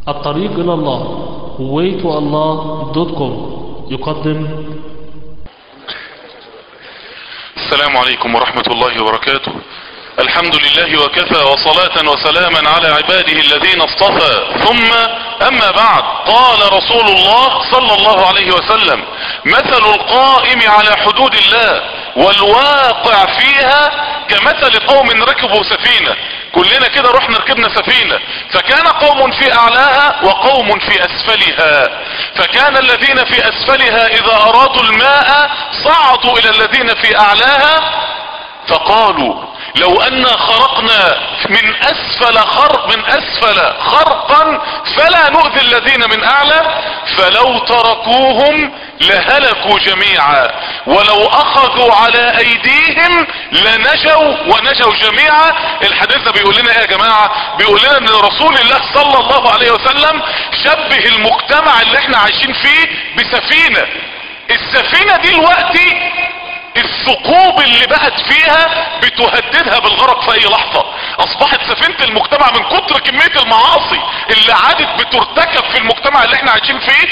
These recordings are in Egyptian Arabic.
الطريق إلى الله waytoallah.com يقدم السلام عليكم ورحمة الله وبركاته الحمد لله وكفى وصلاة وسلاما على عباده الذين اصطفى ثم اما بعد قال رسول الله صلى الله عليه وسلم مثل القائم على حدود الله والواقع فيها كمثل قوم ركبوا سفينة كلنا كده رحنا ركبنا سفينة فكان قوم في اعلاها وقوم في اسفلها فكان الذين في اسفلها اذا ارادوا الماء صعدوا الى الذين في اعلاها فقالوا لو ان خرقنا من اسفل خرق من اسفل خرقا فلا نؤذي الذين من اعلى فلو تركوهم لهلكوا جميعا ولو اخذوا على ايديهم لنجوا ونجوا جميعا الحديث ده بيقول لنا ايه يا جماعة بيقول لنا ان رسول الله صلى الله عليه وسلم شبه المجتمع اللي احنا عايشين فيه بسفينة السفينة دي دلوقتي الثقوب اللي بقت فيها بتهددها بالغرق في اي لحظة اصبحت سفينة المجتمع من كتر كمية المعاصي اللي عادت بترتكب في المجتمع اللي احنا عايشين فيه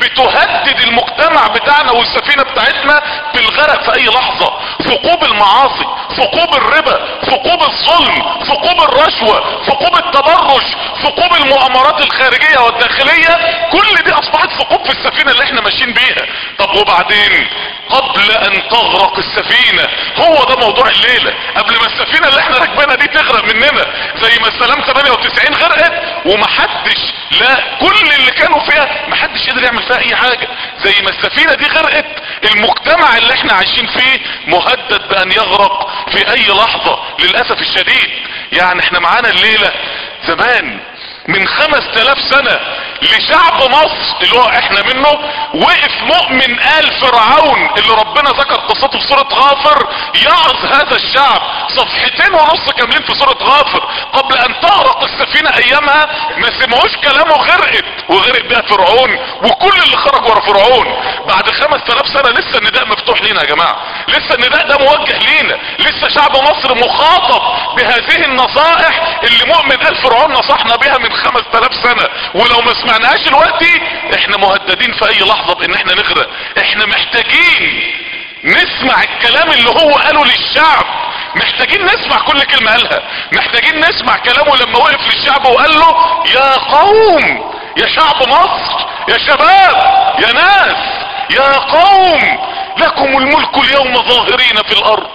بتهدد المجتمع بتاعنا والسفينة بتاعتنا بالغرق في اي لحظة ثقوب المعاصي ثقوب الربا ثقوب الظلم ثقوب الرشوة ثقوب التبرج ثقوب المؤامرات الخارجية والداخلية كل دي اصبحت ثقوب في السفينة اللي احنا ماشيين بيها طب وبعدين قبل ان تغرق السفينة هو ده موضوع الليلة قبل ما السفينة اللي احنا راكبينها دي تغرق مننا زي ما السلام 98 غرقت ومحدش لا كل اللي كانوا فيها محدش قدر يعمل فيها اي حاجة زي ما السفينة دي غرقت المجتمع اللي احنا عايشين فيه مهدد بان يغرق في اي لحظة للأسف الشديد يعني احنا معانا الليلة زمان من خمس تلاف سنة لشعب مصر اللي هو احنا منه وقف مؤمن آل فرعون اللي ربنا ذكر قصته في سورة غافر يعظ هذا الشعب صفحتين ونص كاملين في سورة غافر قبل ان تغرق السفينة ايامها ما سمعوش كلامه غرقت وغرق بها فرعون وكل اللي خرج ورا فرعون بعد خمس تلاف سنة لسه النداء مفتوح لينا يا جماعة لسه النداء ده موجه لينا لسه شعب مصر مخاطب بهذه النصائح اللي مؤمن آل فرعون نصحنا بها من خمس تلاف سنة ولو ما سمعناهاش دلوقتي احنا مهددين في اي لحظة بان احنا نغرق احنا محتاجين نسمع الكلام اللي هو قاله للشعب محتاجين نسمع كل كلمة قالها محتاجين نسمع كلامه لما وقف للشعب وقال له يا قوم يا شعب مصر يا شباب يا ناس يا قوم لكم الملك اليوم ظاهرين في الارض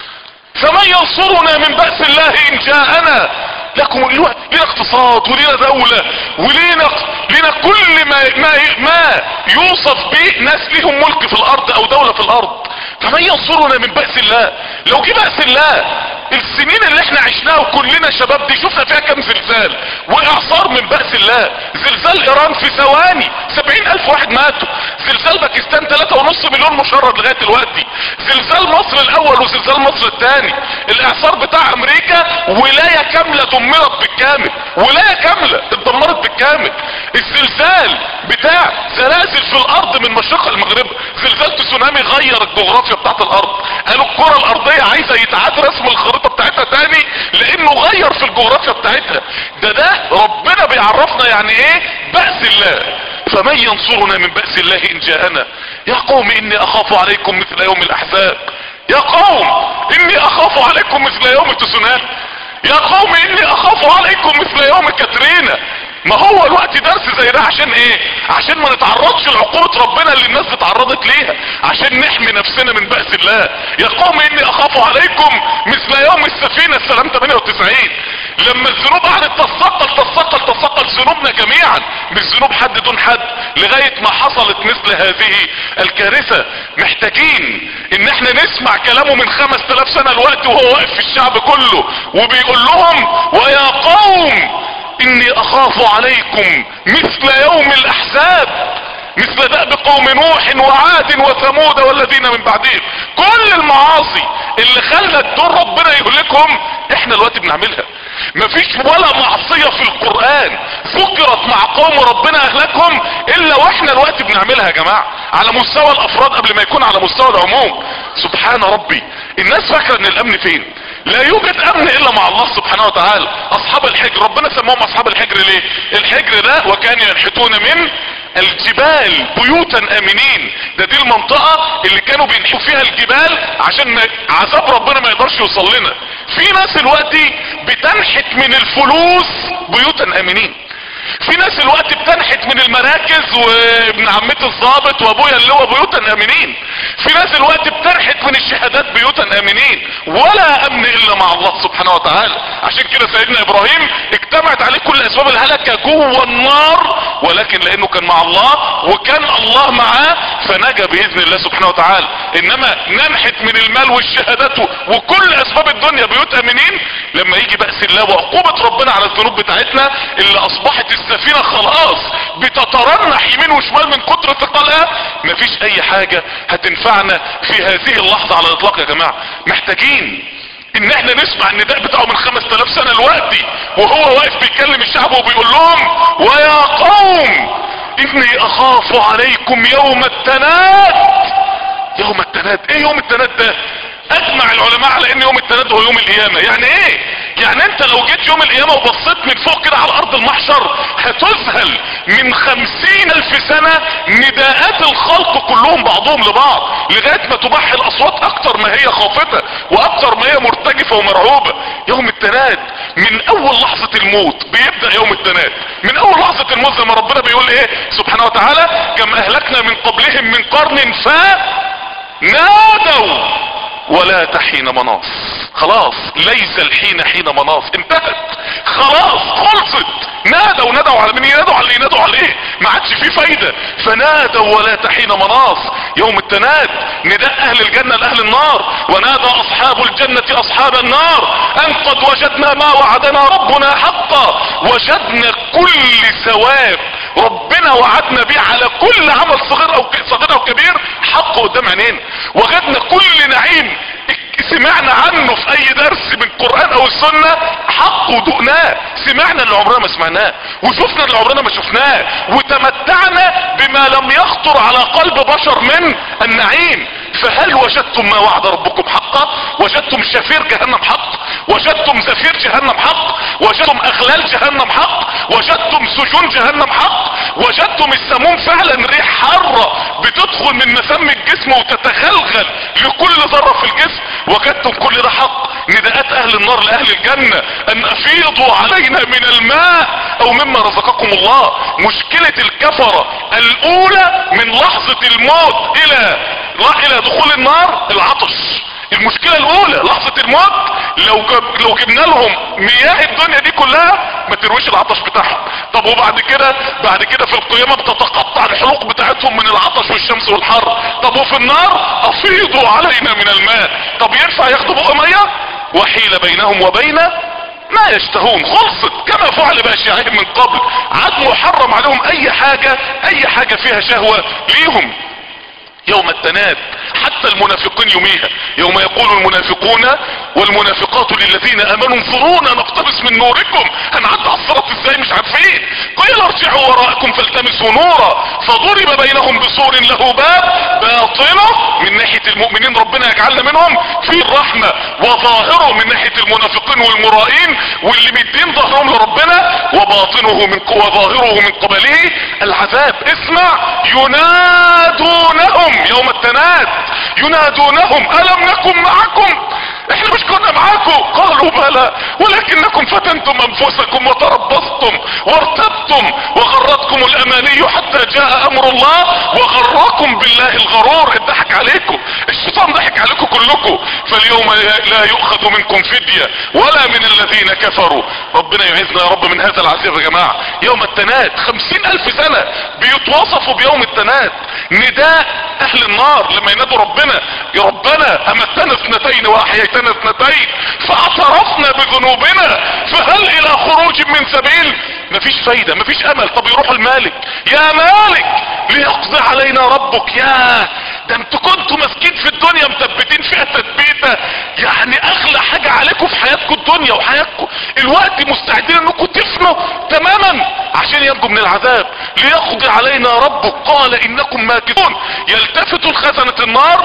فمن ينصرنا من بأس الله ان جاءنا لكم الوقت لنا اقتصاد ولنا دولة ولنا لنا كل ما, ما, ما يوصف به ناس لهم ملك في الارض او دولة في الارض فمن ينصرنا من بأس الله لو جه بأس الله السنين اللي احنا عشناها وكلنا شباب دي شفنا فيها كم زلزال واعصار من بأس الله زلزال ايران في ثواني سبعين الف واحد ماتوا زلزال باكستان ثلاثة ونص مليون مشرد لغاية دلوقتي زلزال مصر الاول وزلزال مصر الثاني الاعصار بتاع امريكا ولاية كاملة دمرت بالكامل ولاية كاملة اتدمرت بالكامل الزلزال بتاع زلازل في الارض من مشرقها لمغربها زلزال تسونامي غير الجغرافيا بتاعت الارض قالوا الكرة الارضية عايزة يتعاد رسم الخريطة بتاعتها تاني لانه غير في الجغرافيا بتاعتها ده ده ربنا بيعرفنا يعني ايه بأس الله فمن ينصرنا من بأس الله ان جاءنا يا قوم اني اخاف عليكم مثل يوم الاحزاب يا قوم اني اخاف عليكم مثل يوم التسونامي يا قوم اني اخاف عليكم مثل يوم كاترينا ما هو الوقت درس زي ده عشان ايه عشان ما نتعرضش لعقوبة ربنا اللي الناس اتعرضت ليها عشان نحمي نفسنا من بأس الله يا قوم اني اخاف عليكم مثل يوم السفينة السلام 98 لما الذنوب قعدت تثقل تثقل تثقل ذنوبنا جميعا مش ذنوب حد دون حد لغاية ما حصلت مثل هذه الكارثة محتاجين ان احنا نسمع كلامه من خمس تلاف سنة الوقت وهو واقف في الشعب كله وبيقول لهم ويا قوم اني اخاف عليكم مثل يوم الاحزاب مثل دأب قوم نوح وعاد وثمود والذين من بعدهم كل المعاصي اللي خلت دور ربنا يهلكهم احنا الوقت بنعملها مفيش ولا معصية في القرآن ذكرت مع قوم ربنا اهلكهم الا واحنا الوقت بنعملها يا جماعة على مستوى الافراد قبل ما يكون على مستوى العموم سبحان ربي الناس فاكرة ان الامن فين لا يوجد امن الا مع الله سبحانه وتعالى اصحاب الحجر ربنا سموهم اصحاب الحجر ليه الحجر ده وكانوا ينحتون من الجبال بيوتا امنين ده دي المنطقة اللي كانوا بينحوا فيها الجبال عشان ما عذاب ربنا ما يقدرش يوصل لنا في ناس الوقت بتنحت من الفلوس بيوتا امنين في ناس الوقت بتنحت من المراكز وابن عمتي الضابط وابويا اللي هو بيوتا امنين في ناس الوقت بتنحت من الشهادات بيوتا امنين ولا امن الا مع الله سبحانه وتعالى عشان كده سيدنا ابراهيم اجتمعت عليه كل اسباب الهلكة جوه النار ولكن لانه كان مع الله وكان الله معاه فنجا باذن الله سبحانه وتعالى انما ننحت من المال والشهادات وكل اسباب الدنيا بيوت امنين لما يجي بأس الله وعقوبة ربنا على الذنوب بتاعتنا اللي اصبحت السفينة خلاص بتترنح يمين وشمال من كتر ثقلها مفيش اي حاجة هتنفعنا في هذه اللحظة على الاطلاق يا جماعة محتاجين ان احنا نسمع النداء بتاعه من خمس تلاف سنة دلوقتي وهو واقف بيكلم الشعب وبيقول لهم ويا قوم اني اخاف عليكم يوم التناد يوم التناد ايه يوم التناد ده اجمع العلماء على ان يوم التناد هو يوم القيامة يعني ايه يعني انت لو جيت يوم القيامة وبصيت من فوق كده على ارض المحشر هتذهل من خمسين الف سنة نداءات الخلق كلهم بعضهم لبعض لغاية ما تبح الاصوات اكتر ما هي خافته واكتر ما هي مرتجفة ومرعوبة يوم التناد من اول لحظة الموت بيبدأ يوم التناد من اول لحظة الموت لما ربنا بيقول ايه سبحانه وتعالى كم اهلكنا من قبلهم من قرن فنادوا ولا تحين مناص خلاص ليس الحين حين مناص انتهت خلاص خلصت نادوا نادوا على من ينادوا على اللي ينادوا عليه ما عادش فيه فايدة فنادوا ولا تحين مناص يوم التناد نداء اهل الجنة لاهل النار ونادى اصحاب الجنة اصحاب النار ان قد وجدنا ما وعدنا ربنا حقا وجدنا كل ثواب ربنا وعدنا بيه على كل عمل صغير او صغير او كبير حق قدام عينينا وجدنا كل نعيم سمعنا عنه في اي درس من القرآن او السنة حق ودقناه سمعنا اللي عمرنا ما سمعناه وشفنا اللي عمرنا ما شفناه وتمتعنا بما لم يخطر على قلب بشر من النعيم فهل وجدتم ما وعد ربكم حقا وجدتم شفير جهنم حق وجدتم زفير جهنم حق وجدتم اغلال جهنم حق وجدتم سجون جهنم حق وجدتم السموم فعلا ريح حارة بتدخل من مسام الجسم وتتغلغل لكل ذرة في الجسم وجدتم كل ده حق نداءات اهل النار لاهل الجنة ان افيضوا علينا من الماء او مما رزقكم الله مشكلة الكفرة الاولى من لحظة الموت الى الى دخول النار العطش المشكلة الاولى لحظة الموت لو جب لو جبنا لهم مياه الدنيا دي كلها ما ترويش العطش بتاعهم طب وبعد كده بعد كده في القيامة بتتقطع الحلوق بتاعتهم من العطش والشمس والحر طب وفي النار افيضوا علينا من الماء طب ينفع ياخدوا بقى مية وحيل بينهم وبين ما يشتهون خلصت كما فعل باشيائهم من قبل عاد محرم عليهم اي حاجة اي حاجة فيها شهوة ليهم يوم التناد حتى المنافقين يوميها يوم يقول المنافقون والمنافقات للذين امنوا انظرونا نقتبس من نوركم هنعدي على الصراط ازاي مش عارفين قيل ارجعوا وراءكم فالتمسوا نورا فضرب بينهم بسور له باب باطنه من ناحية المؤمنين ربنا يجعلنا منهم في الرحمة وظاهره من ناحية المنافقين والمرائين واللي مدين ظهرهم لربنا وباطنه من وظاهره من قبله العذاب اسمع ينادونهم يوم التناد ينادونهم الم نكن معكم احنا مش كنا معاكم قالوا بلى ولكنكم فتنتم انفسكم وتربصتم وارتبتم وغرتكم الاماني حتى جاء امر الله وغركم بالله الغرور اتضحك عليكم الشيطان ضحك عليكم كلكم فاليوم لا يؤخذ منكم فدية ولا من الذين كفروا ربنا يعزنا يا رب من هذا العذاب يا جماعة يوم التناد خمسين الف سنة بيتوصفوا بيوم التناد نداء اهل النار لما ينادوا ربنا يا ربنا امتنا اثنتين واحييتنا اثنتين فاعترفنا بذنوبنا فهل الى خروج من سبيل مفيش فايدة مفيش امل طب يروح المالك يا مالك ليقضي علينا ربك يا ده انتوا كنتوا ماسكين في الدنيا مثبتين فيها تثبيته يعني اغلى حاجة عليكم في حياتكم الدنيا وحياتكم الوقت مستعدين انكم تفنوا تماما عشان ينجوا من العذاب ليقضي علينا ربك قال انكم ماكثون يلتفتوا الخزنة النار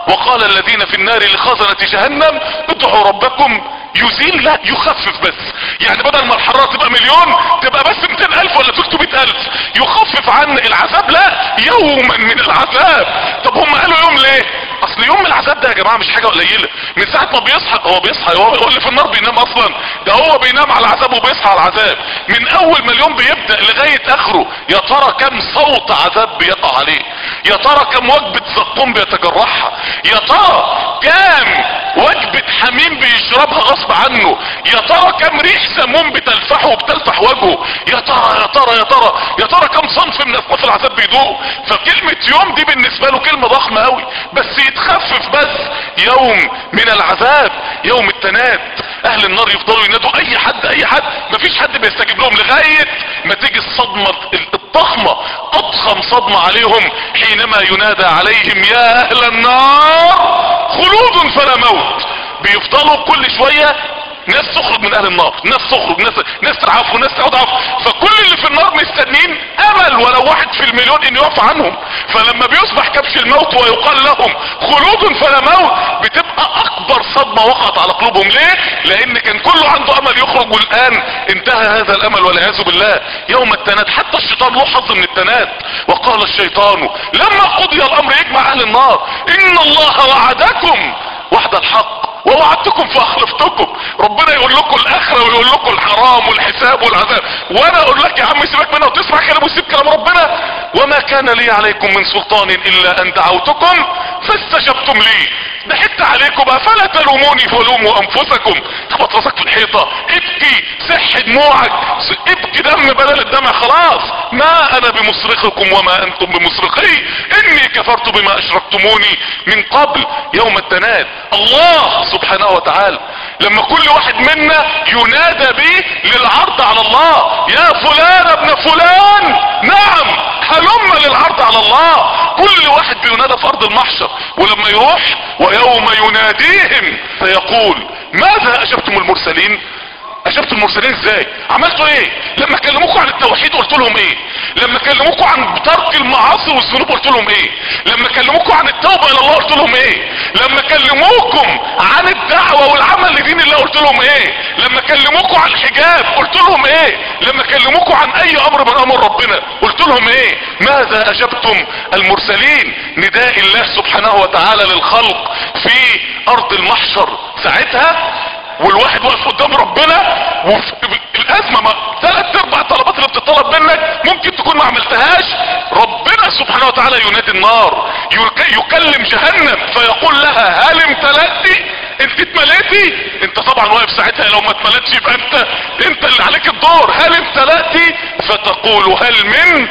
وقال الذين في النار لخزنة جهنم ادعوا ربكم يزيل لا يخفف بس يعني بدل ما الحرارة تبقى مليون تبقى بس 200 الف ولا 300 الف يخفف عن العذاب لا يوما من العذاب طب هم قالوا يوم ليه اصل يوم من العذاب ده يا جماعة مش حاجة قليلة من ساعة ما بيصحى هو بيصحى هو يقول لي في النار بينام اصلا ده هو بينام على العذاب وبيصحى على العذاب من اول ما اليوم بيبدأ لغاية اخره يا ترى كم صوت عذاب بيقع عليه يا ترى كم وجبة زقوم بيتجرحها يا ترى كم وجبة حميم بيشربها غصب عنه يا ترى كم ريح سموم بتلفحه وبتلفح وجهه يا ترى يا ترى يا ترى يا ترى كم صنف من اصناف العذاب بيدوق فكلمة يوم دي بالنسبة له كلمة ضخمة قوي بس يتخفف بس يوم من العذاب يوم التناد اهل النار يفضلوا ينادوا اي حد اي حد مفيش حد بيستجيب لهم لغاية ما تيجي الصدمة الضخمة اضخم صدمة عليهم حينما ينادى عليهم يا اهل النار خلود فلا موت بيفضلوا كل شوية ناس تخرج من اهل النار ناس تخرج ناس ناس تضعف وناس تضعف فكل اللي في النار مستنين امل ولو واحد في المليون ان يقف عنهم فلما بيصبح كبش الموت ويقال لهم خلود فلا موت بتبقى اكبر صدمة وقعت على قلوبهم ليه لان كان كله عنده امل يخرج والان انتهى هذا الامل والعياذ بالله يوم التناد حتى الشيطان له حظ من التناد وقال الشيطان لما قضي الامر يجمع اهل النار ان الله وعدكم وعد الحق ووعدتكم فاخلفتكم ربنا يقول لكم الاخره ويقول لكم الحرام والحساب والعذاب وانا اقول لك يا عم سيبك منها وتسمع كلام وتسيب كلام ربنا وما كان لي عليكم من سلطان الا ان دعوتكم فاستجبتم لي ضحكت عليكم بقى فلا تلوموني ولوموا انفسكم خبط راسك في الحيطه ابكي سح دموعك ابكي دم بدل الدمع خلاص ما انا بمصرخكم وما انتم بمصرخي اني كفرت بما اشركتموني من قبل يوم التناد الله سبحانه وتعالى لما كل واحد منا ينادى به للعرض على الله يا فلان ابن فلان نعم هلم للعرض على الله كل واحد بينادى في ارض المحشر ولما يروح ويوم يناديهم فيقول ماذا اجبتم المرسلين اجبت المرسلين ازاي عملتوا ايه لما كلموكم عن التوحيد قلت لهم ايه لما كلموكم عن ترك المعاصي والذنوب قلت لهم ايه لما كلموكم عن التوبة الى الله قلت لهم ايه لما كلموكم عن الدعوة والعمل لدين الله قلت لهم ايه لما كلموكم عن الحجاب قلت لهم ايه لما كلموكم عن اي امر من امر ربنا قلت لهم ايه ماذا اجبتم المرسلين نداء الله سبحانه وتعالى للخلق في ارض المحشر ساعتها والواحد واقف قدام ربنا وفي الازمة ما ثلاث اربع طلبات اللي بتطلب منك ممكن تكون ما عملتهاش ربنا سبحانه وتعالى ينادي النار يكلم جهنم فيقول لها هل امتلأتي انت اتملأتي انت طبعا واقف ساعتها لو ما اتملأتش يبقى انت انت اللي عليك الدور هل امتلأتي فتقول هل من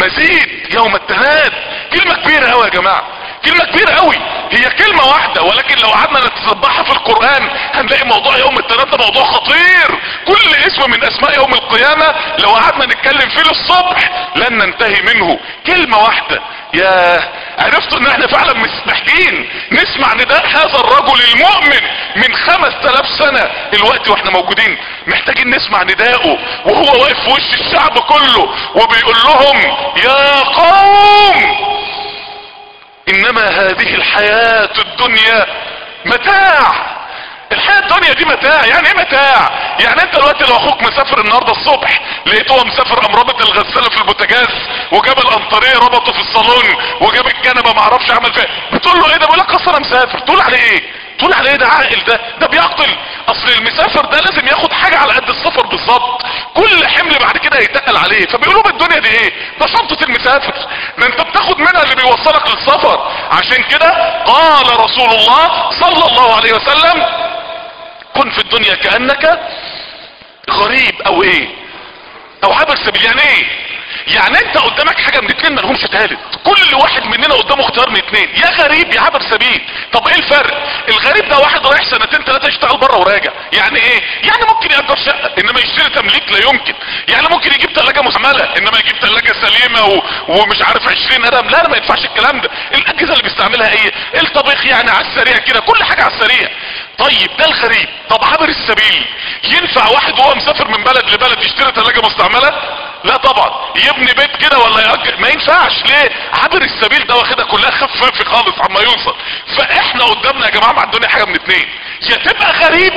مزيد يوم التناد كلمة كبيرة قوي يا جماعة كلمة كبيرة قوي هي كلمة واحدة ولكن لو قعدنا نتسبحها في القرآن هنلاقي موضوع يوم التناد ده موضوع خطير كل اسم من اسماء يوم القيامة لو قعدنا نتكلم فيه للصبح لن ننتهي منه كلمة واحدة يا عرفتوا ان احنا فعلا محتاجين نسمع نداء هذا الرجل المؤمن من خمس تلاف سنة الوقت واحنا موجودين محتاجين نسمع نداءه وهو واقف في وش الشعب كله وبيقول لهم يا قوم انما هذه الحياة الدنيا متاع الحياة الدنيا دي متاع يعني ايه متاع يعني انت دلوقتي لو اخوك مسافر النهاردة الصبح لقيته هو مسافر قام رابط الغسالة في البوتاجاز وجاب القنطرية ربطه في الصالون وجاب الكنبة معرفش عمل فيها بتقول له ايه ده بيقول لك اصل انا مسافر تقول عليه ايه تقول عليه ده عاقل ده ده بيعقل اصل المسافر ده لازم ياخد حاجة على قد السفر بالظبط كل حمل بعد كده هيتقل عليه فبيقولوا بالدنيا دي ايه ده شنطة المسافر ده انت بتاخد منها اللي بيوصلك للسفر عشان كده قال رسول الله صلى الله عليه وسلم كن في الدنيا كأنك غريب او ايه او عابر سبيل يعني ايه يعني انت قدامك حاجة من اتنين ملهمش تالت كل واحد مننا قدامه اختيار من اتنين يا غريب يا عابر سبيل طب ايه الفرق الغريب ده واحد رايح سنتين ثلاثة يشتغل بره وراجع يعني ايه يعني ممكن يأجر شقة انما يشتري تمليك لا يمكن يعني ممكن يجيب ثلاجة مستعملة انما يجيب ثلاجة سليمة و... ومش عارف 20 قدم لا ما ينفعش الكلام ده الاجهزة اللي بيستعملها ايه الطبيخ يعني على السريع كده كل حاجة على السريع طيب ده الغريب طب عابر السبيل ينفع واحد وهو مسافر من بلد لبلد يشتري ثلاجة مستعملة لا طبعا يبني بيت كده ولا يأجر ما ينفعش ليه عابر السبيل ده واخدها كلها خفافي خالص عما يوصل فاحنا قدامنا يا جماعه مع الدنيا حاجه من اتنين يا تبقى غريب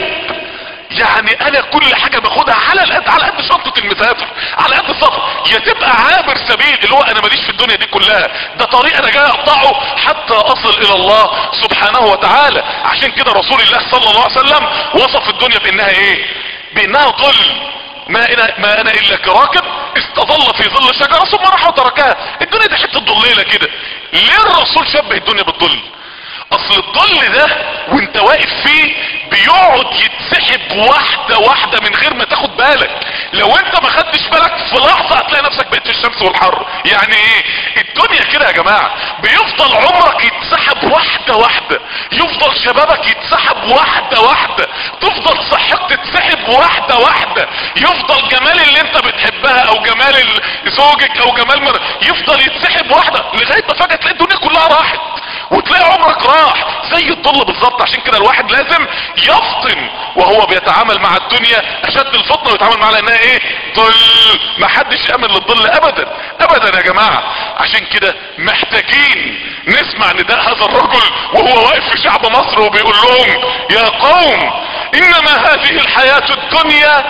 يعني انا كل حاجة باخدها على القد على قد شنطة المسافر على قد السفر يا تبقى عابر سبيل اللي هو انا ماليش في الدنيا دي كلها ده طريق انا جاي اقطعه حتى اصل الى الله سبحانه وتعالى عشان كده رسول الله صلى الله عليه وسلم وصف الدنيا بانها ايه بانها ظل ما انا ما انا الا كراكب استظل في ظل شجرة ثم راح وتركها الدنيا دي حتة ضليلة كده ليه الرسول شبه الدنيا بالظل اصل الظل ده وانت واقف فيه بيقعد يتسحب واحدة واحدة من غير ما تاخد بالك لو انت ما خدتش بالك في لحظة هتلاقي نفسك بقيت في الشمس والحر يعني ايه الدنيا كده يا جماعة بيفضل عمرك يتسحب واحدة واحدة يفضل شبابك يتسحب واحدة واحدة تفضل صحتك تتسحب واحدة واحدة يفضل جمال اللي انت بتحبها او جمال ال- زوجك او جمال مر... يفضل يتسحب واحدة لغاية ما فجأة تلاقي الدنيا كلها راحت وتلاقي عمرك راح زي الظل بالظبط عشان كده الواحد لازم يفطن وهو بيتعامل مع الدنيا اشد الفطنه ويتعامل معاها لانها ايه ظل ما حدش يامن للظل ابدا ابدا يا جماعه عشان كده محتاجين نسمع نداء هذا الرجل وهو واقف في شعب مصر وبيقول لهم يا قوم انما هذه الحياه الدنيا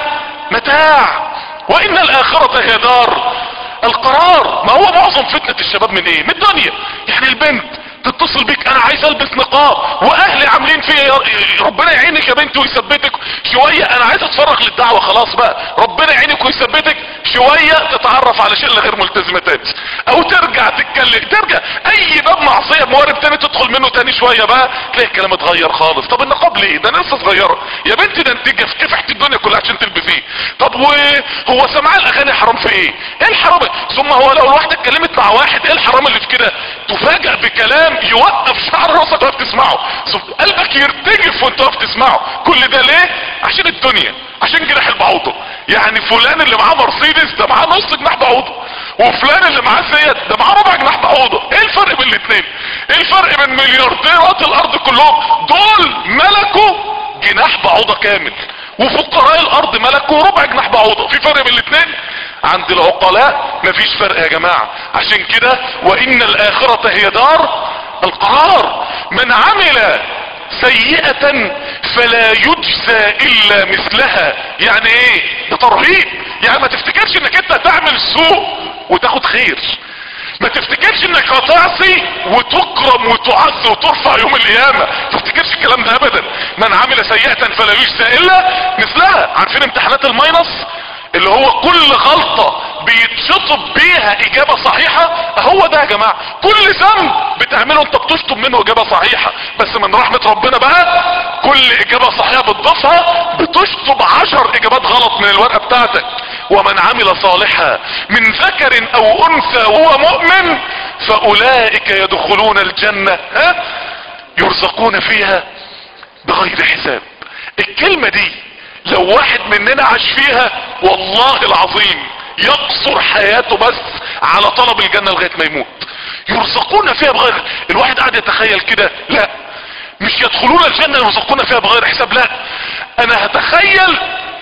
متاع وان الاخره هي دار القرار ما هو معظم فتنة الشباب من ايه من الدنيا يعني البنت تتصل بيك انا عايز البس نقاب واهلي عاملين فيا يا- ربنا يعينك يا بنت ويثبتك شوية انا عايز اتفرغ للدعوة خلاص بقى ربنا يعينك ويثبتك شوية تتعرف على شلة غير ملتزمة تاني او ترجع تتكلم ترجع اي باب معصية موارب تاني تدخل منه تاني شوية بقى تلاقي الكلام اتغير خالص طب النقاب ليه ده انا لسه صغيرة يا بنتي ده انت جف- كفحت الدنيا كلها عشان تلبسيه طب وهو سماع الاغاني حرام في ايه ايه الحرام ثم هو لو الواحدة اتكلمت مع واحد ايه الحرام اللي في كده تفاجأ بكلام يوقف شعر راسك وقف تسمعه صف- قلبك يرتجف وانت واقف تسمعه كل ده ليه عشان الدنيا عشان جناح البعوضة يعني فلان اللي معاه مرسيدس ده معاه نص جناح بعوضة وفلان اللي معاه سيد ده معاه ربع جناح بعوضة ايه الفرق بين الاتنين ايه الفرق بين مليارديرات الارض كلهم دول ملكوا جناح بعوضة كامل وفقراء الارض ملكوا ربع جناح بعوضة في فرق بين الاتنين عند العقلاء مفيش فرق يا جماعة عشان كده وان الاخرة هي دار القرار من عمل سيئة فلا يجزى الا مثلها يعني ايه ده ترهيب يعني ما تفتكرش انك انت تعمل سوء وتاخد خير ما تفتكرش انك هتعصي وتكرم وتعز وترفع يوم القيامة تفتكرش الكلام ده ابدا من عمل سيئة فلا يجزى الا مثلها عارفين امتحانات الماينس اللي هو كل غلطة بيتشطب بيها اجابة صحيحة هو ده يا جماعة كل ذنب بتعمله انت بتشطب منه اجابة صحيحة بس من رحمة ربنا بقى كل اجابة صحيحة بتضيفها بتشطب عشر اجابات غلط من الورقة بتاعتك ومن عمل صالحا من ذكر او انثى وهو مؤمن فاولئك يدخلون الجنة ها يرزقون فيها بغير حساب الكلمة دي لو واحد مننا عاش فيها والله العظيم يقصر حياته بس على طلب الجنة لغاية ما يموت يرزقون فيها بغير الواحد قاعد يتخيل كده لا مش يدخلون الجنة يرزقون فيها بغير حساب لا انا هتخيل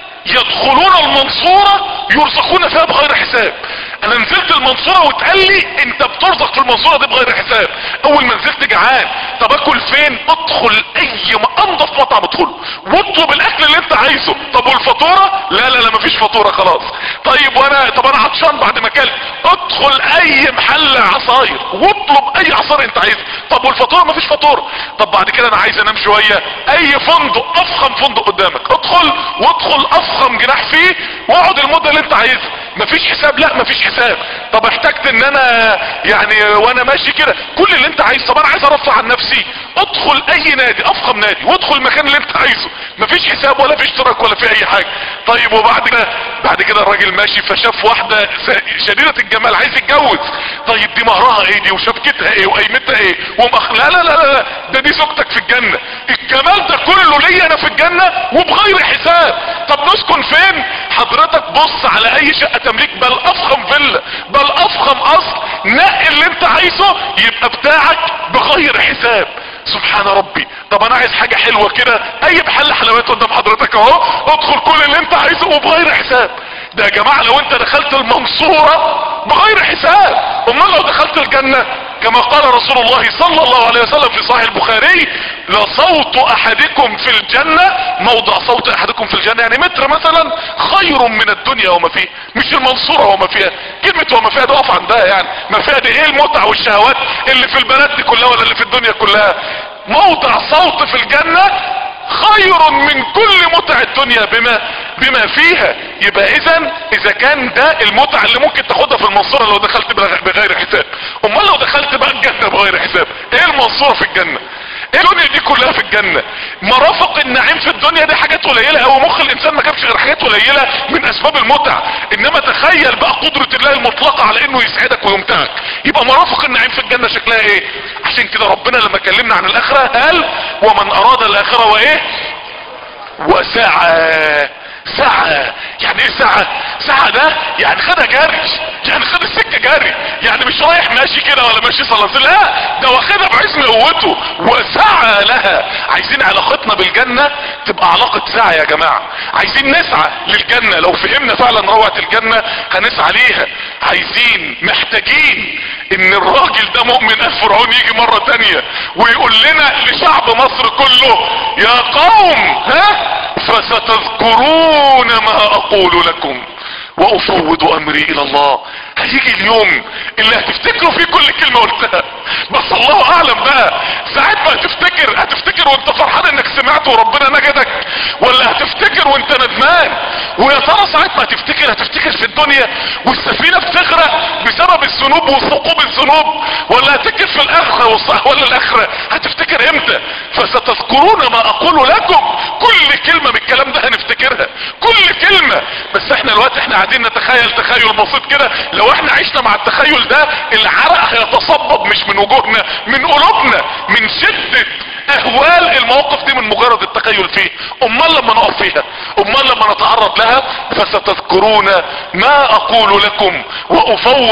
يدخلون المنصورة يرزقون فيها بغير حساب انا نزلت المنصورة واتقال لي انت بترزق في المنصورة دي بغير حساب اول ما نزلت جعان طب اكل فين ادخل اي م- انضف مطعم ادخله واطلب الاكل اللي انت عايزه طب والفاتورة لا لا لا مفيش فاتورة خلاص طيب وانا طب انا عطشان بعد ما اكلت ادخل اي محل عصاير واطلب اي عصير انت عايزه طب والفاتورة مفيش فاتورة طب بعد كده انا عايز انام شوية اي فندق افخم فندق قدامك ادخل وادخل افخم جناح فيه واقعد المدة اللي انت عايزها مفيش حساب لا مفيش حساب طب احتجت ان انا يعني وانا ماشي كده كل اللي انت عايزه طب انا عايز ارفع عن نفسي ادخل اي نادي افخم نادي وادخل المكان اللي انت عايزه مفيش حساب ولا في اشتراك ولا في اي حاجة طيب وبعد كده بعد كده الراجل ماشي فشاف واحدة س- شديدة الجمال عايز يتجوز طيب دي مهرها ايه دي وشبكتها ايه وقيمتها ايه ومخ... لا لا لا لا لا ده دي زوجتك في الجنة الجمال ده كله ليا انا في الجنة وبغير حساب طب نسكن فين حضرتك بص على اي شقة تمليك بل افخم فيلا بل افخم اصل نقي اللي انت عايزه يبقى بتاعك بغير حساب سبحان ربي طب انا عايز حاجة حلوة كده اي محل حلويات قدام حضرتك اهو ادخل كل اللي انت عايزه وبغير حساب ده يا جماعة لو انت دخلت المنصورة بغير حساب امال لو دخلت الجنة كما قال رسول الله صلى الله عليه وسلم في صحيح البخاري لصوت احدكم في الجنة موضع صوت احدكم في الجنة يعني متر مثلا خير من الدنيا وما فيه مش المنصورة وما فيها كلمة وما فيها ده اقف عندها يعني ما فيها دي ايه المتع والشهوات اللي في البلد دي كلها ولا اللي في الدنيا كلها موضع صوت في الجنة خير من كل متع الدنيا بما بما فيها يبقى اذا اذا كان ده المتع اللي ممكن تاخدها في المنصورة لو دخلت بغير حساب امال لو دخلت بقى الجنة بغير حساب ايه المنصورة في الجنة ايه الدنيا دي كلها في الجنة مرافق النعيم في الدنيا دي حاجات قليلة او مخ الانسان ما جابش غير حاجات قليلة من اسباب المتع انما تخيل بقى قدرة الله المطلقة على انه يسعدك ويمتعك يبقى مرافق النعيم في الجنة شكلها ايه عشان كده ربنا لما كلمنا عن الاخرة قال ومن اراد الاخرة وايه وسعى ساعة يعني ايه ساعة ساعة ده يعني خدها جري يعني خد السكة جري يعني مش رايح ماشي كده ولا ماشي صلاة لا ده واخدها بعزم قوته وسعى لها عايزين علاقتنا بالجنة تبقى علاقة سعي يا جماعة عايزين نسعى للجنة لو فهمنا فعلا روعة الجنة هنسعى ليها عايزين محتاجين ان الراجل ده مؤمن الفرعون يجي مرة تانية ويقول لنا لشعب مصر كله يا قوم ها فستذكرون ما اقول لكم وافوض امري الى الله هيجي اليوم اللي هتفتكروا فيه كل كلمة قلتها بس الله اعلم بقى ساعات ما هتفتكر هتفتكر وانت فرحان انك سمعت وربنا نجدك ولا هتفتكر وانت ندمان ويا ترى ساعات ما هتفتكر هتفتكر في الدنيا والسفينة بتغرق بسبب الذنوب وثقوب الذنوب ولا هتفتكر في الاخرة ولا الاخرة هتفتكر امتى فستذكرون ما اقول لكم كل كلمة من الكلام ده هنفتكرها كل كلمة بس احنا الوقت احنا قاعدين نتخيل تخيل بسيط كده لو احنا عشنا مع التخيل ده العرق هيتصبب مش من وجوهنا من قلوبنا من شدة اهوال المواقف دي من مجرد التخيل فيه امال لما نقف فيها امال لما نتعرض لها فستذكرون ما اقول لكم وافوض